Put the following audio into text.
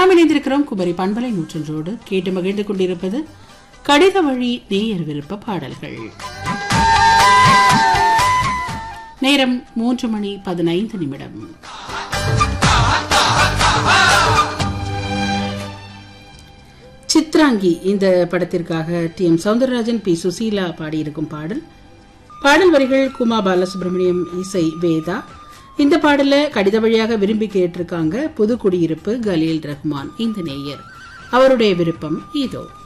நாம் இணைந்திருக்கிறோம் குமரி பண்பலை நூற்றன்றோடு கேட்டு மகிழ்ந்து கொண்டிருப்பது கடித வழி நேயர் விருப்ப பாடல்கள் நேரம் மூன்று மணி பதினைந்து நிமிடம் சித்ராங்கி இந்த படத்திற்காக T M Soundararajan P Susheela பாடியிருக்கும் பாடல் பாடல் வரிகள் குமா பாலசுப்ரமணியம் இசை வேதா இந்த பாடல கடித வழியாக விரும்பி கேட்டிருக்காங்க புது குடியிருப்பு கலீல் ரஹ்மான் இந்த நேயர் அவருடைய விருப்பம் இதோ